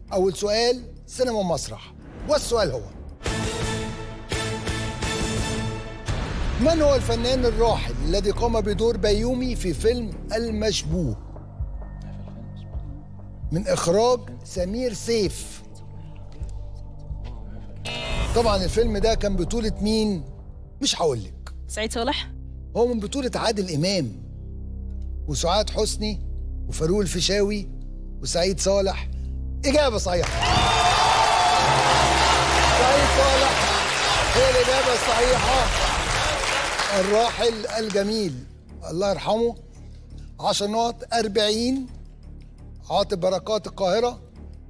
أول سؤال سينما ومسرح والسؤال هو من هو الفنان الراحل الذي قام بدور بيومي في فيلم المشبوه من إخراج سمير سيف طبعا الفيلم ده كان بطولة مين؟ مش هقول لك سعيد صالح هو من بطولة عادل إمام وسعاد حسني وفاروق الفيشاوي وسعيد صالح إجابة صحيحة سعيد صالح هي الإجابة الصحيحة الراحل الجميل الله يرحمه 10 نقط 40 عاطف بركات القاهرة